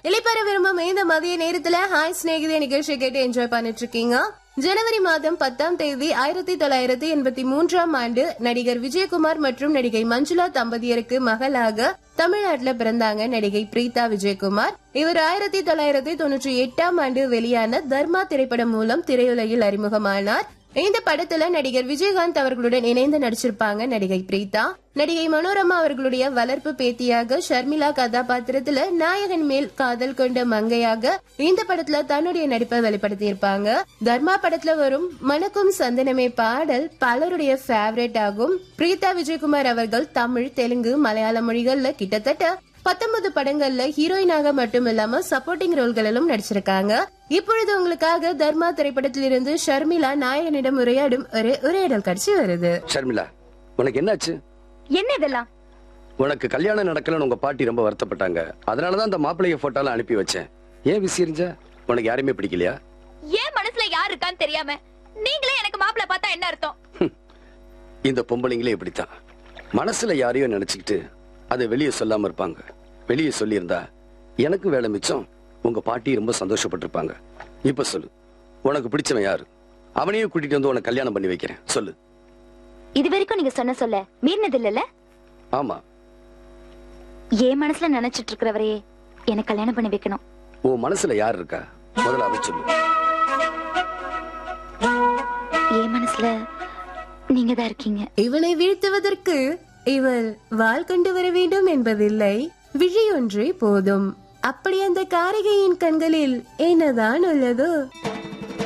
இளைப்பற விரும்பும் இந்த மதிய நேரத்துல ஹாய் ஸ்நேகிதே நிகழ்ச்சியை கேட்டு என்ஜாய் பண்ணிட்டு இருக்கீங்க ஜனவரி மாதம் பத்தாம் தேதி ஆயிரத்தி தொள்ளாயிரத்தி எண்பத்தி மூன்றாம் ஆண்டு நடிகர் விஜயகுமார் மற்றும் நடிகை மஞ்சுளா தம்பதியருக்கு மகளாக தமிழ்நாட்டுல பிறந்தாங்க நடிகை பிரீதா விஜயகுமார் இவர் ஆயிரத்தி தொள்ளாயிரத்தி தொண்ணூற்றி எட்டாம் ஆண்டு வெளியான தர்மா திரைப்படம் மூலம் திரையுலகில் அறிமுகமானார் இந்த படத்துல நடிகர் விஜயகாந்த் அவர்களுடன் இணைந்து நடிச்சிருப்பாங்க நடிகை பிரீதா நடிகை மனோரமா அவர்களுடைய வளர்ப்பு பேத்தியாக ஷர்மிளா கதாபாத்திரத்துல நாயகன் மேல் காதல் கொண்ட மங்கையாக இந்த படத்துல தன்னுடைய நடிப்பை வெளிப்படுத்தியிருப்பாங்க தர்மா படத்துல வரும் மணக்கும் சந்தனமே பாடல் பலருடைய ஃபேவரட் ஆகும் பிரீதா விஜயகுமார் அவர்கள் தமிழ் தெலுங்கு மலையாள மொழிகள்ல கிட்டத்தட்ட பத்தொன்பது படங்கள்ல ஹீரோயினாக மட்டும் இல்லாம சப்போர்ட்டிங் ரோல்களிலும் நடிச்சிருக்காங்க இப்பொழுது உங்களுக்காக தர்மா திரைப்படத்திலிருந்து ஷர்மிளா நாயகனிடம் உரையாடும் ஒரு உரையாடல் காட்சி வருது ஷர்மிளா உனக்கு என்னாச்சு என்ன இதெல்லாம் உனக்கு கல்யாணம் நடக்கலன்னு உங்க பாட்டி ரொம்ப வருத்தப்பட்டாங்க அதனாலதான் அந்த மாப்பிள்ளைய போட்டோலாம் அனுப்பி வச்சேன் ஏன் விசிறிஞ்ச உனக்கு யாரையுமே பிடிக்கலையா ஏன் மனசுல யார் இருக்கான்னு தெரியாம நீங்களே எனக்கு மாப்பிள்ள பார்த்தா என்ன அர்த்தம் இந்த பொம்பளைங்களே இப்படித்தான் மனசுல யாரையோ நினைச்சுக்கிட்டு அதை வெளியே சொல்லாம இருப்பாங்க வெளியே சொல்லியிருந்தா எனக்கு வேலை மிச்சம் உங்க பாட்டி ரொம்ப சந்தோஷப்பட்டிருப்பாங்க இப்ப சொல்லு உனக்கு பிடிச்சவன் யாரு அவனையும் கூட்டிட்டு வந்து உனக்கு கல்யாணம் பண்ணி வைக்கிறேன் சொல்லு இது வரைக்கும் நீங்க சொன்ன சொல்ல மீறினது இல்லல்ல ஆமா என் மனசுல நினைச்சிட்டு இருக்கிறவரையே எனக்கு கல்யாணம் பண்ணி வைக்கணும் உன் மனசுல யார் இருக்கா முதல்ல அவ சொல்லு என் மனசுல நீங்க தான் இருக்கீங்க இவனை வீழ்த்துவதற்கு இவள் வாள் கொண்டு வர வேண்டும் என்பதில்லை விழி ஒன்றே போதும் அப்படி அந்த காரிகையின் கண்களில் என்னதான் உள்ளதோ